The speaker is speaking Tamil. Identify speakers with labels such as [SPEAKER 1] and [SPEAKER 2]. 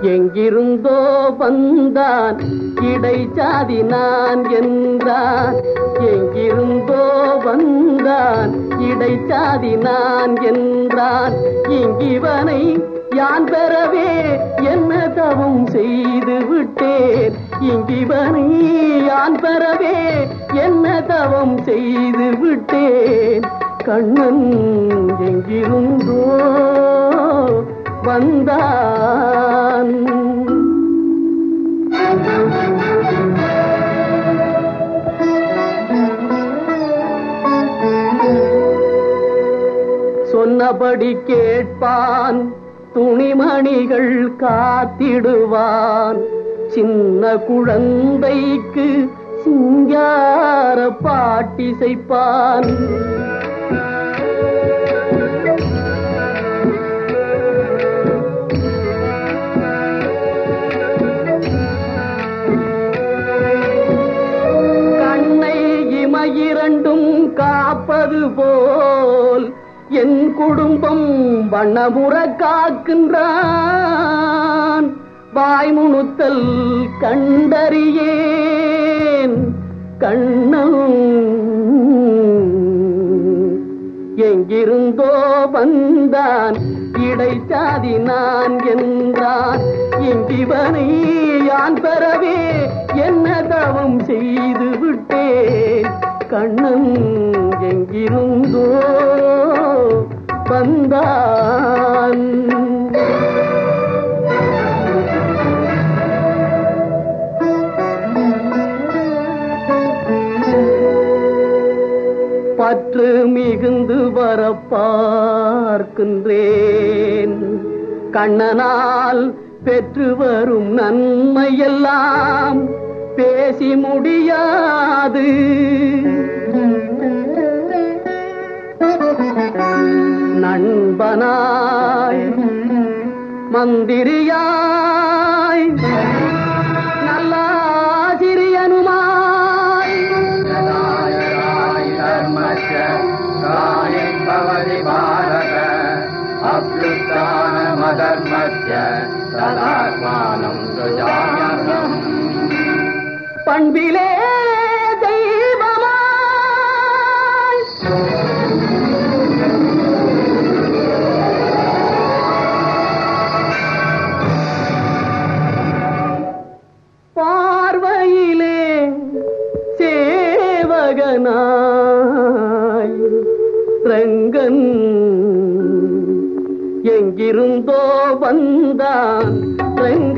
[SPEAKER 1] எங்கிருந்தோ வந்தான் இடைச்சாதி நான் என்றான் எங்கிருந்தோ வந்தான் இடைச்சாதி நான் என்றான் இங்கிவனை யான் பெறவே என்ன தவம் செய்து விட்டேன் இங்கிவனை யான் பெறவே என்ன தவம் செய்து விட்டேன் கண்ணன் எங்கிருந்தோ வந்தான் சொன்னபடி கேட்பான் துணிமணிகள் காத்திடுவான் சின்ன குழந்தைக்கு சிங்கார பாட்டிசைப்பான் கண்ணை இமையிரண்டும் காப்பது போல் என் குடும்பம் வண்ணமுற காக்கின்றான் வாய்முணுத்தல் கண்டறியேன் கண்ணம் எங்கிருந்தோ வந்தான் இடைச்சாதி நான் என்றான் இங்கிவனை யான் பெறவே என்ன தவம் செய்து விட்டேன் கண்ணன் எங்கிருந்தோ வந்தான் பற்று மிகுந்து வர பார்க்கின்றேன் கண்ணனால் பெற்று வரும் நன்மையெல்லாம் பேசி முடியாது நண்பனாய் மந்திரியாய் நல்ல ஆசிரியனுமாய்
[SPEAKER 2] धर्मस्य कार्यं भवति भारत अभ्युत्थानमधर्मस्य तदात्मानं सृजाम्यहम्
[SPEAKER 1] பண்பிலே தெய்வமாய் பார்வையிலே சேவகனாய் ரங்கன் எங்கிருந்தோ வந்தான் ரங்கன்